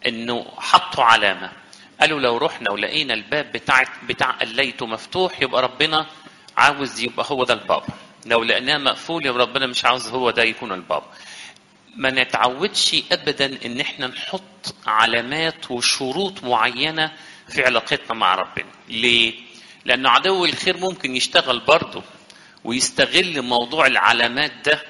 انه حطوا علامه قالوا لو رحنا ولقينا الباب بتاع بتاع قليته مفتوح يبقى ربنا عاوز يبقى هو ده الباب لو لقيناه مقفول يبقى ربنا مش عاوز هو ده يكون الباب ما نتعودش ابدا ان احنا نحط علامات وشروط معينه في علاقتنا مع ربنا ليه لان عدو الخير ممكن يشتغل برضه ويستغل موضوع العلامات ده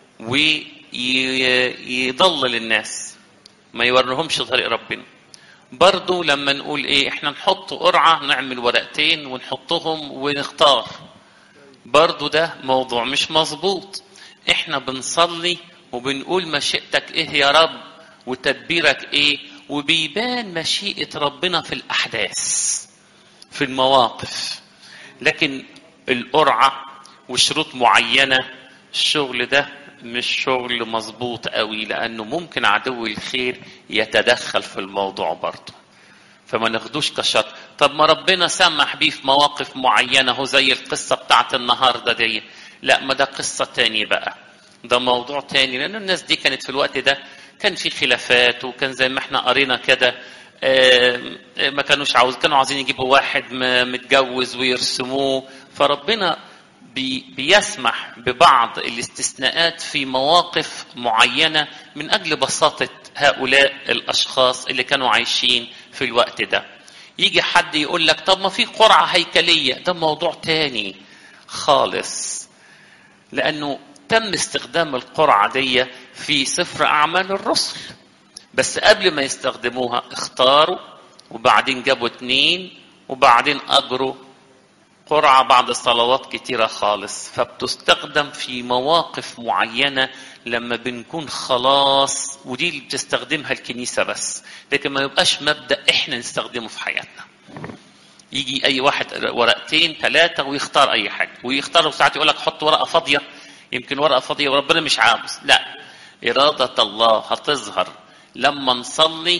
ويضلل الناس ما يوريهمش طريق ربنا برضه لما نقول ايه احنا نحط قرعه نعمل ورقتين ونحطهم ونختار برضه ده موضوع مش مظبوط احنا بنصلي وبنقول مشيئتك ايه يا رب وتدبيرك ايه وبيبان مشيئه ربنا في الاحداث في المواقف لكن القرعه وشروط معينه الشغل ده مش شغل مظبوط قوي لانه ممكن عدو الخير يتدخل في الموضوع برضه فما ناخدوش كشط طب ما ربنا سمح بيه في مواقف معينه هو زي القصه بتاعت النهارده دي لا ما ده قصه تاني بقى ده موضوع تاني لان الناس دي كانت في الوقت ده كان في خلافات وكان زي ما احنا قرينا كده ما كانوش عاوز كانوا عاوزين يجيبوا واحد متجوز ويرسموه فربنا بي بيسمح ببعض الاستثناءات في مواقف معينه من اجل بساطه هؤلاء الاشخاص اللي كانوا عايشين في الوقت ده يجي حد يقول لك طب ما في قرعه هيكليه ده موضوع تاني خالص لانه تم استخدام القرعه دي في سفر اعمال الرسل بس قبل ما يستخدموها اختاروا وبعدين جابوا اتنين وبعدين اجروا قرعة بعد صلوات كتيرة خالص فبتستخدم في مواقف معينة لما بنكون خلاص ودي اللي بتستخدمها الكنيسة بس لكن ما يبقاش مبدأ احنا نستخدمه في حياتنا يجي اي واحد ورقتين ثلاثة ويختار اي حاجة ويختار ساعات يقول لك حط ورقة فاضية يمكن ورقة فاضية وربنا مش عاوز لا إرادة الله هتظهر لما نصلي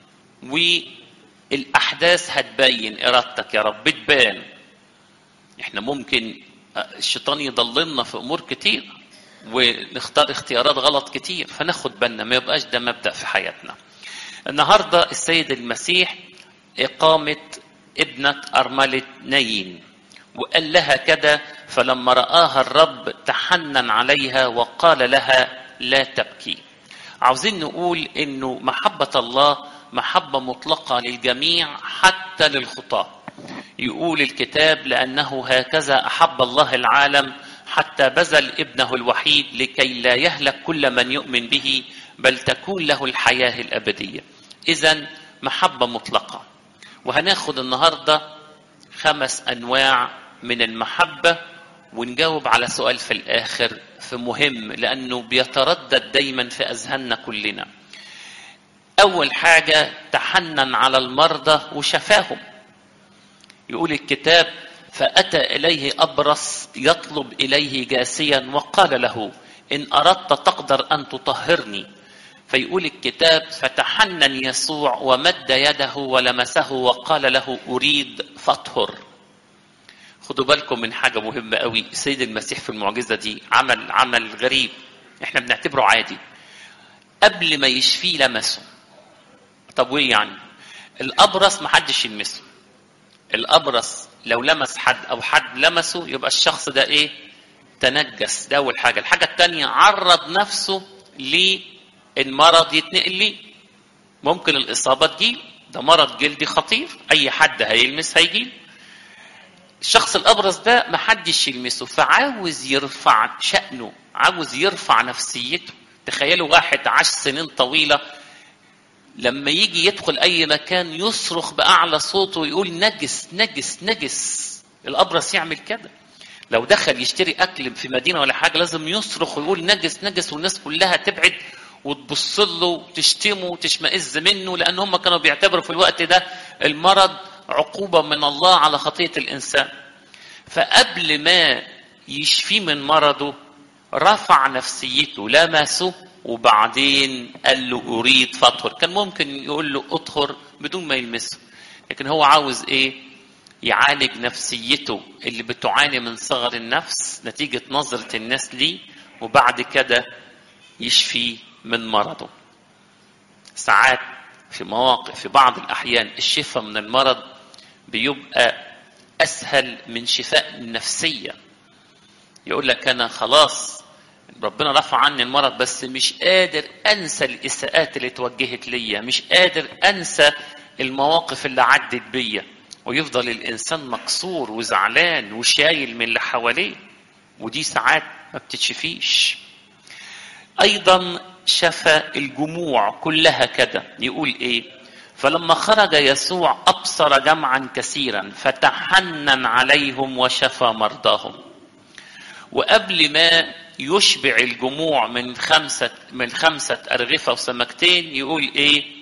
والأحداث هتبين إرادتك يا رب بتبان احنا ممكن الشيطان يضللنا في امور كتير ونختار اختيارات غلط كتير فناخد بالنا ما يبقاش ده مبدا في حياتنا النهارده السيد المسيح اقامه ابنه ارمله نايين وقال لها كده فلما راها الرب تحنن عليها وقال لها لا تبكي عاوزين نقول انه محبه الله محبه مطلقه للجميع حتى للخطاه يقول الكتاب لأنه هكذا أحب الله العالم حتى بذل ابنه الوحيد لكي لا يهلك كل من يؤمن به بل تكون له الحياة الأبدية إذا محبة مطلقة وهناخد النهاردة خمس أنواع من المحبة ونجاوب على سؤال في الآخر في مهم لأنه بيتردد دايما في أذهاننا كلنا أول حاجة تحنن على المرضى وشفاهم يقول الكتاب فأتى إليه أبرص يطلب إليه جاسيا وقال له إن أردت تقدر أن تطهرني فيقول الكتاب فتحنن يسوع ومد يده ولمسه وقال له أريد فاطهر خدوا بالكم من حاجة مهمة قوي السيد المسيح في المعجزة دي عمل عمل غريب احنا بنعتبره عادي قبل ما يشفيه لمسه طب وايه يعني الأبرص محدش يلمسه الابرص لو لمس حد او حد لمسه يبقى الشخص ده ايه تنجس ده اول حاجه الحاجه الثانيه عرض نفسه للمرض يتنقل ليه ممكن الاصابه تجيله ده مرض جلدي خطير اي حد هيلمس هيجيله الشخص الابرص ده ما حدش يلمسه فعاوز يرفع شأنه عاوز يرفع نفسيته تخيلوا واحد عاش سنين طويله لما يجي يدخل اي مكان يصرخ باعلى صوته ويقول نجس نجس نجس الابرص يعمل كده لو دخل يشتري اكل في مدينه ولا حاجه لازم يصرخ ويقول نجس نجس والناس كلها تبعد وتبص له وتشتمه وتشمئز منه لان هم كانوا بيعتبروا في الوقت ده المرض عقوبه من الله على خطيه الانسان فقبل ما يشفيه من مرضه رفع نفسيته لمسه وبعدين قال له اريد فاطهر كان ممكن يقول له اطهر بدون ما يلمسه لكن هو عاوز ايه يعالج نفسيته اللي بتعاني من صغر النفس نتيجة نظرة الناس ليه وبعد كده يشفيه من مرضه ساعات في مواقف في بعض الأحيان الشفاء من المرض بيبقى أسهل من شفاء النفسية يقول لك أنا خلاص ربنا رفع عني المرض بس مش قادر أنسى الإساءات اللي اتوجهت ليا مش قادر أنسى المواقف اللي عدت بيا ويفضل الإنسان مكسور وزعلان وشايل من اللي حواليه ودي ساعات ما بتتشفيش أيضا شفى الجموع كلها كده يقول إيه فلما خرج يسوع أبصر جمعا كثيرا فتحنن عليهم وشفى مرضاهم وقبل ما يشبع الجموع من خمسة من خمسة أرغفة وسمكتين يقول إيه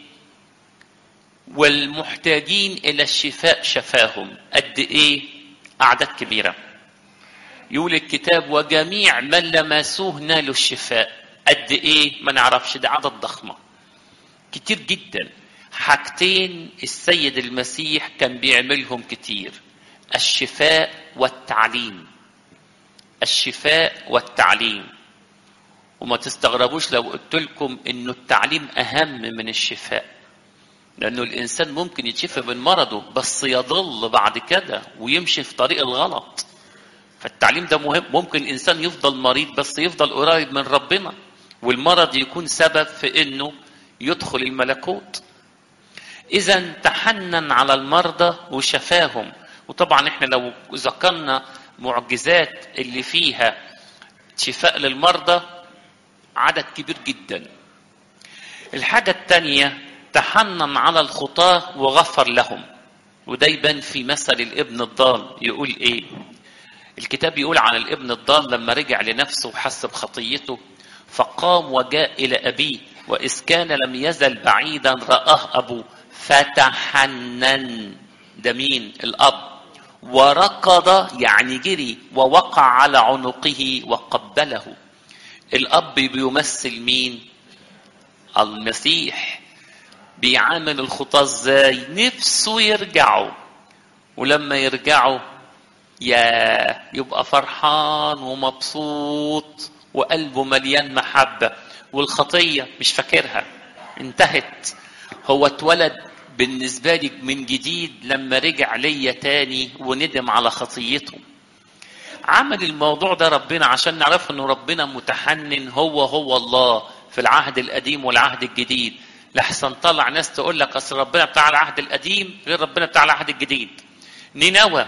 والمحتاجين إلى الشفاء شفاهم قد إيه أعداد كبيرة يقول الكتاب وجميع من لمسوه نالوا الشفاء قد إيه ما نعرفش ده عدد ضخمة كتير جدا حاجتين السيد المسيح كان بيعملهم كتير الشفاء والتعليم الشفاء والتعليم وما تستغربوش لو قلت لكم انه التعليم اهم من الشفاء لانه الانسان ممكن يتشفى من مرضه بس يضل بعد كده ويمشي في طريق الغلط فالتعليم ده مهم ممكن الانسان يفضل مريض بس يفضل قريب من ربنا والمرض يكون سبب في انه يدخل الملكوت اذا تحنن على المرضى وشفاهم وطبعا احنا لو ذكرنا معجزات اللي فيها شفاء للمرضى عدد كبير جدا الحاجة الثانية تحنن على الخطاة وغفر لهم وده يبان في مثل الابن الضال يقول ايه الكتاب يقول عن الابن الضال لما رجع لنفسه وحس بخطيته فقام وجاء إلى أبيه وإذ كان لم يزل بعيدا رآه أبوه فتحنن ده مين الأب وركض يعني جري ووقع على عنقه وقبله الأب بيمثل مين المسيح بيعامل الخطاة ازاي نفسه يرجعوا ولما يرجعوا يا يبقى فرحان ومبسوط وقلبه مليان محبة والخطية مش فاكرها انتهت هو اتولد بالنسبة لي من جديد لما رجع ليا تاني وندم على خطيته عمل الموضوع ده ربنا عشان نعرف انه ربنا متحنن هو هو الله في العهد القديم والعهد الجديد لحسن طلع ناس تقول لك اصل ربنا بتاع العهد القديم غير ربنا بتاع العهد الجديد نينوى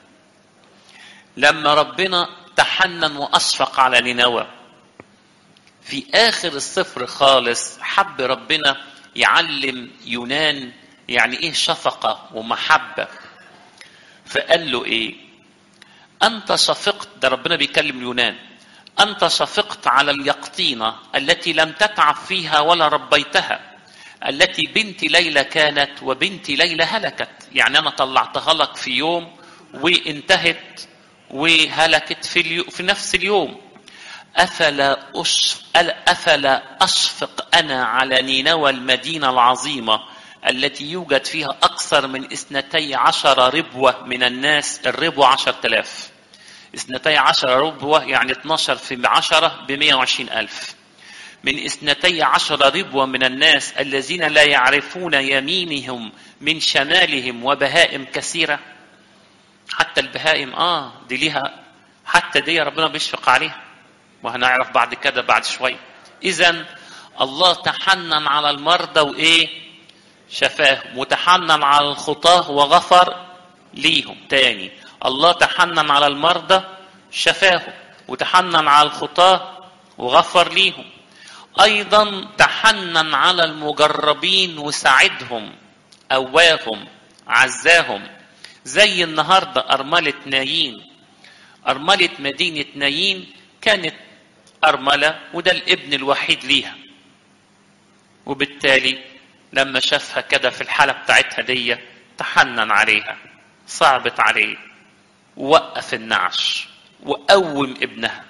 لما ربنا تحنن واشفق على نينوى في اخر الصفر خالص حب ربنا يعلم يونان يعني ايه شفقه ومحبه فقال له ايه انت شفقت ده ربنا بيكلم يونان انت شفقت على اليقطينه التي لم تتعب فيها ولا ربيتها التي بنت ليلى كانت وبنت ليلى هلكت يعني انا طلعتها لك في يوم وانتهت وهلكت في, اليو في نفس اليوم أفلا, أشف... أفلا أشفق أنا على نينوى المدينة العظيمة التي يوجد فيها أكثر من اثنتي عشر ربوة من الناس الربوة عشر تلاف اثنتي عشر ربوة يعني 12 في عشرة بمية وعشرين ألف من اثنتي عشر ربوة من الناس الذين لا يعرفون يمينهم من شمالهم وبهائم كثيرة حتى البهائم آه دي ليها حتى دي ربنا بيشفق عليها وهنعرف بعد كده بعد شوية إذا الله تحنن على المرضى وإيه شفاهم وتحنن على الخطاة وغفر ليهم تاني الله تحنن على المرضى شفاهم وتحنن على الخطاة وغفر ليهم أيضا تحنن على المجربين وساعدهم قواهم عزاهم زي النهارده أرملة نايين أرملة مدينة نايين كانت أرملة وده الابن الوحيد ليها وبالتالي لما شافها كده في الحالة بتاعتها دي تحنن عليها صعبت عليه ووقف النعش وقوم ابنها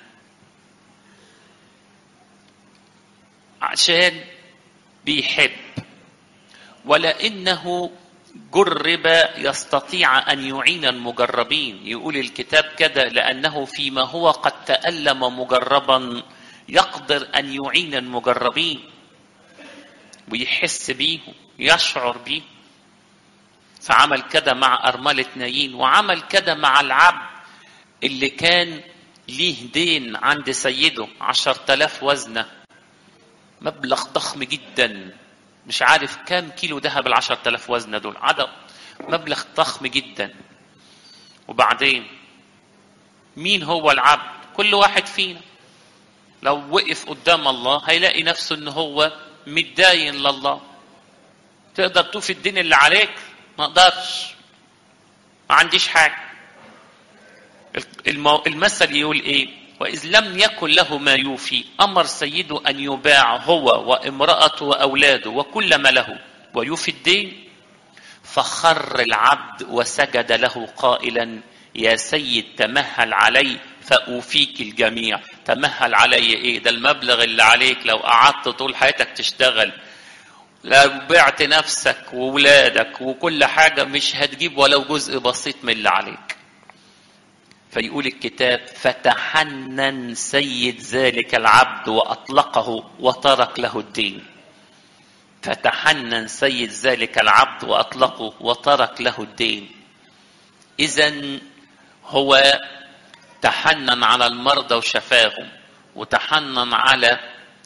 عشان بيحب ولانه جرب يستطيع ان يعين المجربين يقول الكتاب كده لانه فيما هو قد تالم مجربا يقدر ان يعين المجربين ويحس بيهم يشعر بيهم فعمل كده مع أرملة نايين وعمل كده مع العبد اللي كان ليه دين عند سيده عشر تلاف وزنة مبلغ ضخم جدا مش عارف كام كيلو ذهب العشر تلاف وزنة دول عدد مبلغ ضخم جدا وبعدين مين هو العبد كل واحد فينا لو وقف قدام الله هيلاقي نفسه ان هو متداين لله تقدر توفي الدين اللي عليك ما اقدرش ما عنديش حاجه المو... المثل يقول ايه واذ لم يكن له ما يوفي امر سيده ان يباع هو وامراته واولاده وكل ما له ويوفي الدين فخر العبد وسجد له قائلا يا سيد تمهل علي فأوفيك الجميع تمهل علي ايه ده المبلغ اللي عليك لو قعدت طول حياتك تشتغل لو بعت نفسك وولادك وكل حاجة مش هتجيب ولو جزء بسيط من اللي عليك فيقول الكتاب فتحنن سيد ذلك العبد وأطلقه وترك له الدين فتحنن سيد ذلك العبد وأطلقه وترك له الدين إذا هو تحنن على المرضى وشفاهم وتحنن على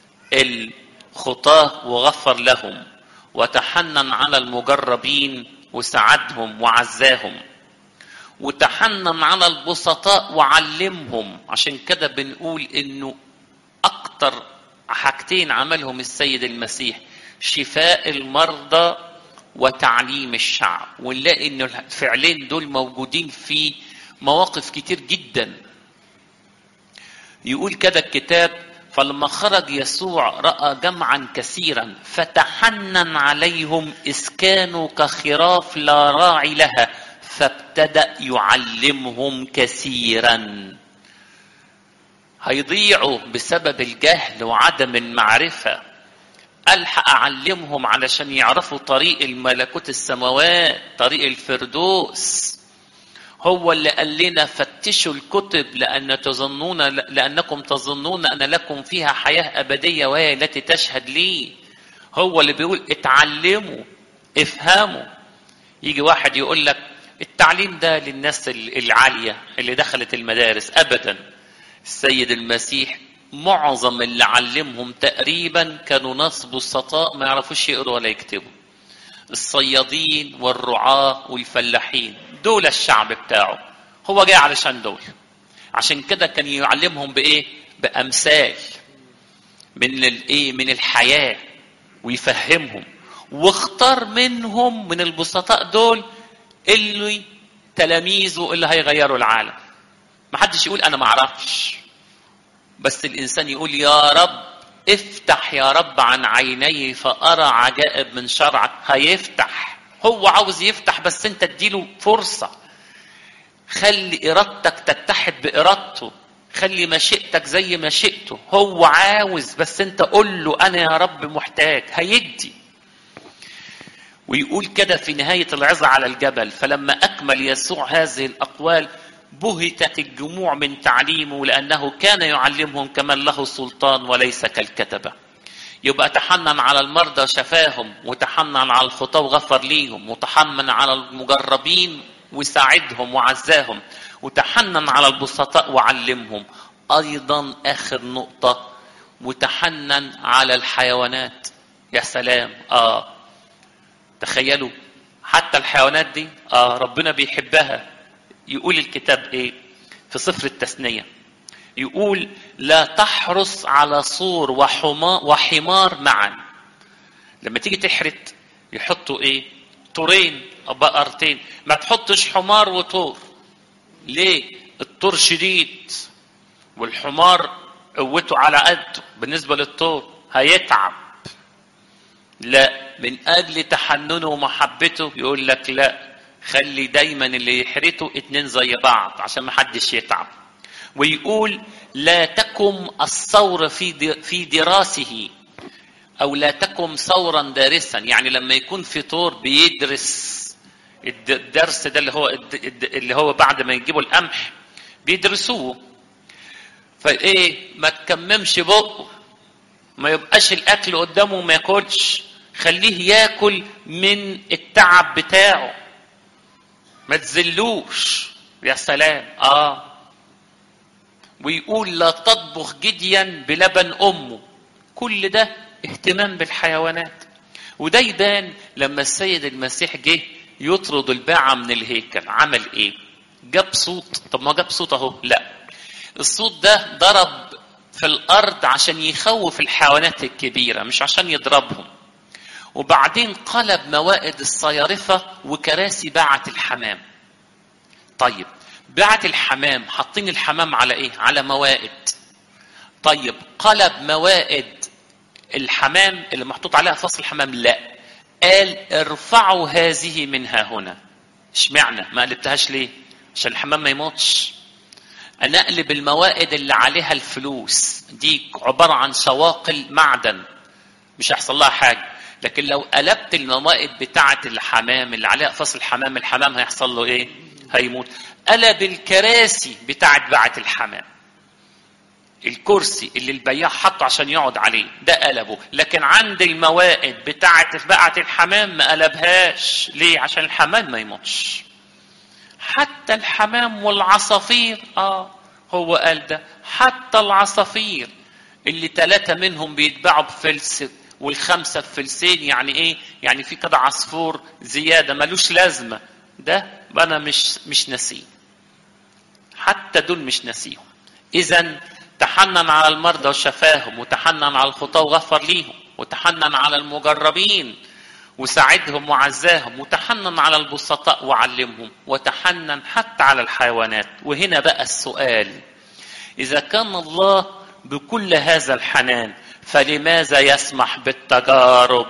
الخطاة وغفر لهم وتحنن على المجربين وساعدهم وعزاهم وتحنن على البسطاء وعلمهم عشان كده بنقول انه اكتر حاجتين عملهم السيد المسيح شفاء المرضى وتعليم الشعب ونلاقي ان الفعلين دول موجودين في مواقف كتير جدا يقول كده الكتاب فلما خرج يسوع راى جمعا كثيرا فتحنن عليهم اذ كانوا كخراف لا راعي لها فابتدا يعلمهم كثيرا هيضيعوا بسبب الجهل وعدم المعرفه الحق اعلمهم علشان يعرفوا طريق الملكوت السماوات طريق الفردوس هو اللي قال لنا فتشوا الكتب لأن تظنون لأنكم تظنون أن لكم فيها حياة أبدية وهي التي تشهد لي هو اللي بيقول اتعلموا افهموا يجي واحد يقول لك التعليم ده للناس العالية اللي دخلت المدارس أبدا السيد المسيح معظم اللي علمهم تقريبا كانوا ناس بسطاء ما يعرفوش يقروا ولا يكتبوا الصيادين والرعاة والفلاحين دول الشعب بتاعه هو جاي علشان دول عشان كده كان يعلمهم بايه بامثال من الايه من الحياه ويفهمهم واختار منهم من البسطاء دول اللي تلاميذه اللي هيغيروا العالم ما حدش يقول انا ما اعرفش بس الانسان يقول يا رب افتح يا رب عن عيني فارى عجائب من شرعك هيفتح هو عاوز يفتح بس انت اديله فرصه خلي ارادتك تتحد بارادته خلي مشيئتك زي مشيئته هو عاوز بس انت قول له انا يا رب محتاج هيدي ويقول كده في نهاية العظة على الجبل فلما أكمل يسوع هذه الأقوال بهتت الجموع من تعليمه لأنه كان يعلمهم كمن له سلطان وليس كالكتبة يبقى تحنن على المرضى شفاهم وتحنن على الخطاة وغفر ليهم وتحنن على المجربين وساعدهم وعزاهم وتحنن على البسطاء وعلمهم أيضا آخر نقطة وتحنن على الحيوانات يا سلام آه تخيلوا حتى الحيوانات دي آه ربنا بيحبها يقول الكتاب ايه في سفر التثنية يقول لا تحرص على صور وحما وحمار معا لما تيجي تحرت يحطوا ايه طورين او بقرتين ما تحطش حمار وطور ليه الطور شديد والحمار قوته على قده بالنسبه للطور هيتعب لا من اجل تحننه ومحبته يقول لك لا خلي دايما اللي يحرته اتنين زي بعض عشان ما حدش يتعب ويقول لا تكم الثور في في دراسه او لا تكن ثورا دارسا يعني لما يكون في طور بيدرس الدرس ده اللي هو اللي هو بعد ما يجيبوا القمح بيدرسوه فايه ما تكممش بقه ما يبقاش الاكل قدامه ما ياكلش خليه ياكل من التعب بتاعه ما تذلوش يا سلام اه ويقول لا تطبخ جديا بلبن امه كل ده اهتمام بالحيوانات وده يبان لما السيد المسيح جه يطرد الباعة من الهيكل عمل ايه جاب صوت طب ما جاب صوت اهو لا الصوت ده ضرب في الارض عشان يخوف الحيوانات الكبيرة مش عشان يضربهم وبعدين قلب موائد الصيارفة وكراسي باعة الحمام طيب باعة الحمام حاطين الحمام على ايه على موائد طيب قلب موائد الحمام اللي محطوط عليها فصل الحمام لا قال ارفعوا هذه منها هنا اشمعنى ما قلبتهاش ليه عشان الحمام ما يموتش انا اقلب الموائد اللي عليها الفلوس دي عباره عن سواقل معدن مش هيحصل لها حاجه لكن لو قلبت الموائد بتاعه الحمام اللي عليها فصل الحمام الحمام هيحصل له ايه هيموت قلب الكراسي بتاعه باعه الحمام الكرسي اللي البياع حطه عشان يقعد عليه ده قلبه لكن عند الموائد بتاعه باعه الحمام ما قلبهاش ليه عشان الحمام ما يموتش حتى الحمام والعصافير اه هو قال ده حتى العصافير اللي ثلاثة منهم بيتباعوا بفلس والخمسة بفلسين يعني ايه؟ يعني في كده عصفور زيادة ملوش لازمة ده أنا مش مش ناسيه حتى دول مش ناسيهم إذا تحنن على المرضى وشفاهم وتحنن على الخطاة وغفر ليهم وتحنن على المجربين وساعدهم وعزاهم وتحنن على البسطاء وعلمهم وتحنن حتى على الحيوانات وهنا بقى السؤال إذا كان الله بكل هذا الحنان فلماذا يسمح بالتجارب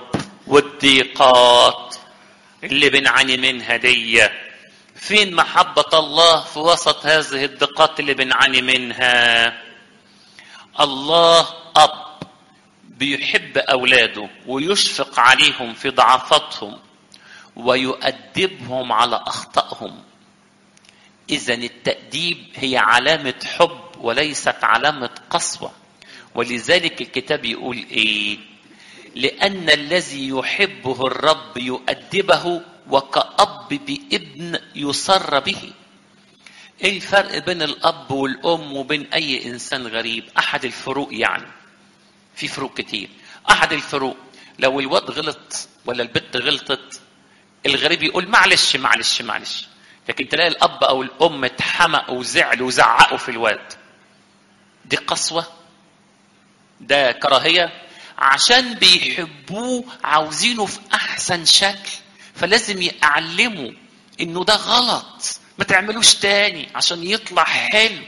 والضيقات اللي بنعاني منها دي فين محبة الله في وسط هذه الضيقات اللي بنعاني منها الله أب بيحب أولاده ويشفق عليهم في ضعفاتهم ويؤدبهم على أخطائهم إذا التأديب هي علامة حب وليست علامة قسوة ولذلك الكتاب يقول إيه لأن الذي يحبه الرب يؤدبه وكأب بابن يسر به ايه الفرق بين الاب والام وبين اي انسان غريب احد الفروق يعني في فروق كتير احد الفروق لو الواد غلط ولا البنت غلطت الغريب يقول معلش معلش معلش لكن تلاقي الاب او الام اتحمقوا وزعلوا وزعقوا في الواد دي قسوه ده كراهيه عشان بيحبوه عاوزينه في احسن شكل فلازم يعلموا انه ده غلط ما تعملوش تاني عشان يطلع حلو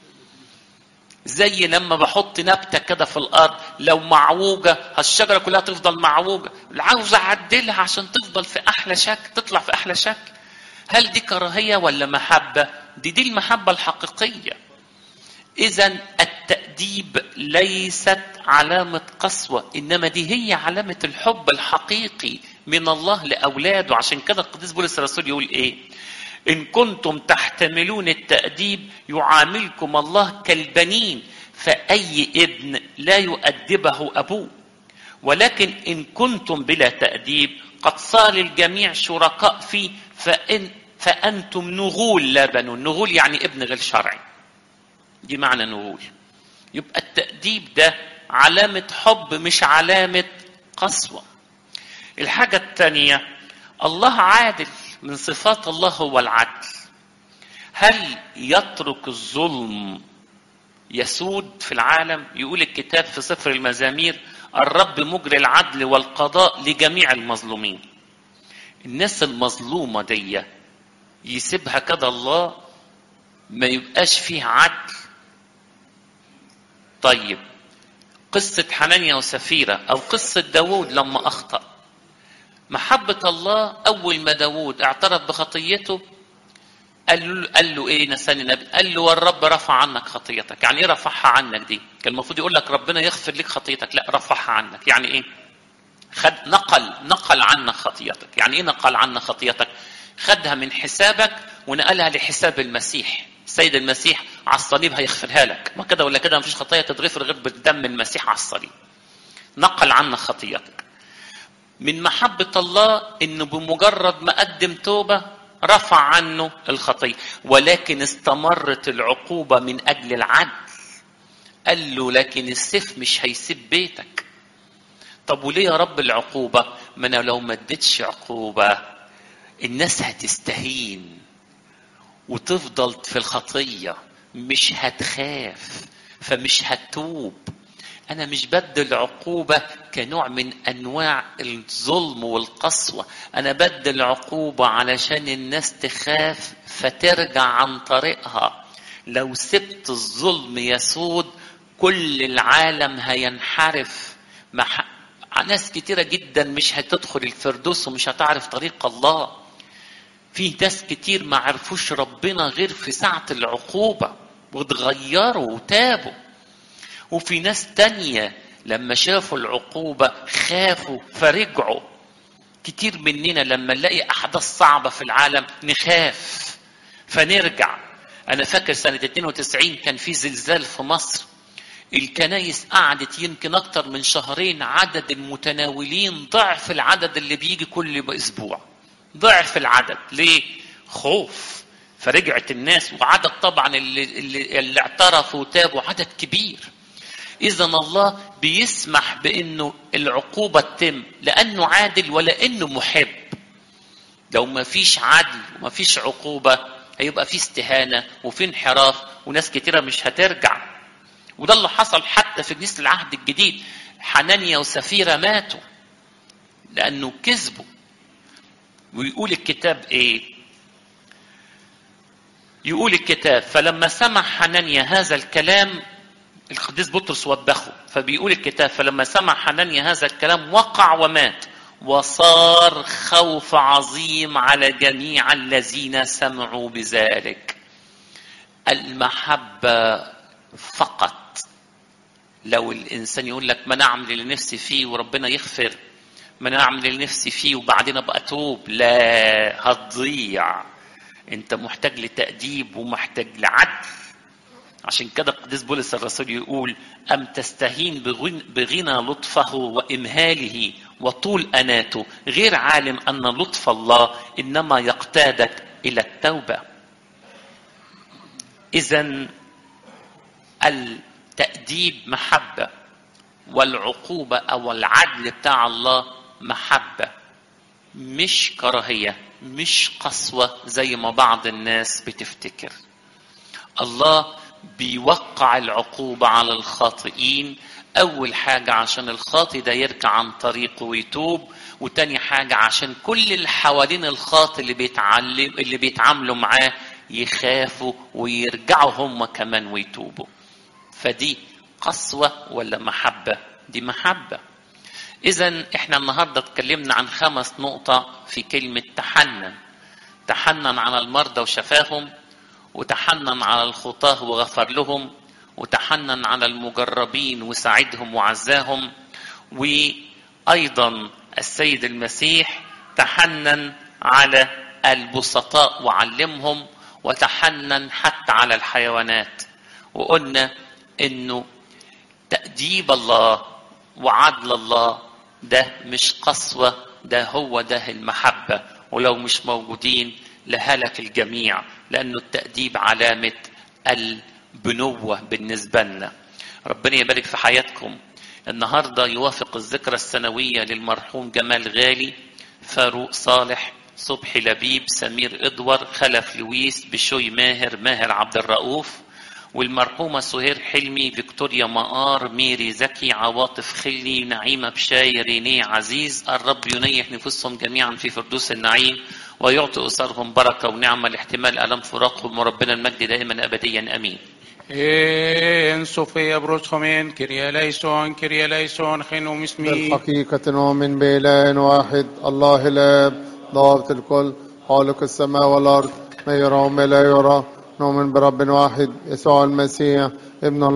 زي لما بحط نبتة كده في الأرض لو معوجة الشجرة كلها تفضل معوجة عاوز أعدلها عشان تفضل في أحلى شكل تطلع في أحلى شكل هل دي كراهية ولا محبة دي دي المحبة الحقيقية إذا التأديب ليست علامة قسوة إنما دي هي علامة الحب الحقيقي من الله لأولاده عشان كده القديس بولس الرسول يقول إيه إن كنتم تحتملون التأديب يعاملكم الله كالبنين فأي ابن لا يؤدبه أبوه ولكن إن كنتم بلا تأديب قد صار الجميع شركاء فيه فإن فأنتم نغول لا بنون نغول يعني ابن غير شرعي دي معنى نغول يبقى التأديب ده علامة حب مش علامة قسوة الحاجة الثانية الله عادل من صفات الله هو العدل هل يترك الظلم يسود في العالم يقول الكتاب في سفر المزامير الرب مجري العدل والقضاء لجميع المظلومين الناس المظلومة دي يسيبها كده الله ما يبقاش فيه عدل طيب قصة حنانيا وسفيرة أو قصة داوود لما أخطأ محبة الله أول ما داوود اعترف بخطيته قال له, قال له إيه نساني النبي قال له والرب رفع عنك خطيتك يعني إيه رفعها عنك دي كان المفروض يقول لك ربنا يغفر لك خطيتك لا رفعها عنك يعني إيه خد نقل نقل عنك خطيتك يعني إيه نقل عنك خطيتك خدها من حسابك ونقلها لحساب المسيح السيد المسيح على الصليب هيغفرها لك ما كده ولا كده مفيش خطيه تتغفر غير بدم المسيح على الصليب نقل عنك خطيتك من محبة الله انه بمجرد ما قدم توبة رفع عنه الخطية ولكن استمرت العقوبة من اجل العدل قال له لكن السيف مش هيسيب بيتك طب وليه يا رب العقوبة ما انا لو ما اديتش عقوبة الناس هتستهين وتفضل في الخطية مش هتخاف فمش هتوب أنا مش بدل عقوبة كنوع من أنواع الظلم والقسوة أنا بدل عقوبة علشان الناس تخاف فترجع عن طريقها لو سبت الظلم يسود كل العالم هينحرف مح... ناس كتيرة جدا مش هتدخل الفردوس ومش هتعرف طريق الله في ناس كتير ما عرفوش ربنا غير في ساعة العقوبة واتغيروا وتابوا وفي ناس تانية لما شافوا العقوبة خافوا فرجعوا كتير مننا لما نلاقي أحداث صعبة في العالم نخاف فنرجع أنا فاكر سنة 92 كان في زلزال في مصر الكنايس قعدت يمكن أكتر من شهرين عدد المتناولين ضعف العدد اللي بيجي كل أسبوع ضعف العدد ليه؟ خوف فرجعت الناس وعدد طبعا اللي, اللي, اللي اعترفوا وتابوا عدد كبير اذا الله بيسمح بانه العقوبه تتم لانه عادل ولانه محب لو ما فيش عدل وما فيش عقوبه هيبقى في استهانه وفي انحراف وناس كتيره مش هترجع وده اللي حصل حتى في كنيسه العهد الجديد حنانيا وسفيره ماتوا لانه كذبوا ويقول الكتاب ايه يقول الكتاب فلما سمع حنانيا هذا الكلام القديس بطرس وبخه فبيقول الكتاب فلما سمع حنانيا هذا الكلام وقع ومات وصار خوف عظيم على جميع الذين سمعوا بذلك المحبة فقط لو الإنسان يقول لك ما نعمل اللي نفسي فيه وربنا يغفر ما نعمل اللي نفسي فيه وبعدين ابقى اتوب لا هتضيع انت محتاج لتأديب ومحتاج لعدل عشان كده القديس بولس الرسول يقول أم تستهين بغنى لطفه وإمهاله وطول أناته غير عالم أن لطف الله إنما يقتادك إلى التوبة إذا التأديب محبة والعقوبة أو العدل بتاع الله محبة مش كراهية مش قسوة زي ما بعض الناس بتفتكر الله بيوقع العقوبة على الخاطئين أول حاجة عشان الخاطئ ده يرجع عن طريقه ويتوب وتاني حاجة عشان كل اللي حوالين الخاطئ اللي بيتعلم اللي بيتعاملوا معاه يخافوا ويرجعوا هم كمان ويتوبوا فدي قسوة ولا محبة دي محبة إذا إحنا النهاردة اتكلمنا عن خمس نقطة في كلمة تحنن تحنن على المرضى وشفاهم وتحنن على الخطاه وغفر لهم وتحنن على المجربين وساعدهم وعزاهم وايضا السيد المسيح تحنن على البسطاء وعلمهم وتحنن حتى على الحيوانات وقلنا انه تأديب الله وعدل الله ده مش قسوة ده هو ده المحبة ولو مش موجودين لهلك الجميع لأنه التأديب علامة البنوة بالنسبة لنا ربنا يبارك في حياتكم النهاردة يوافق الذكرى السنوية للمرحوم جمال غالي فاروق صالح صبحي لبيب سمير ادور خلف لويس بشوي ماهر ماهر عبد الرؤوف والمرحومة سهير حلمي فيكتوريا مقار ميري زكي عواطف خلي نعيمة بشاي رينيه عزيز الرب ينيح نفوسهم جميعا في فردوس النعيم ويعطي أسرهم بركة ونعمة لاحتمال ألم فراقهم وربنا المجد دائما أبديا أمين إن صوفيا بروسخومين كريا ليسون كريا ليسون خنو مسمي بالحقيقة نؤمن بإله واحد الله الآب ضابط الكل خالق السماء والأرض ما يرى وما لا يرى نؤمن برب واحد يسوع المسيح ابن الله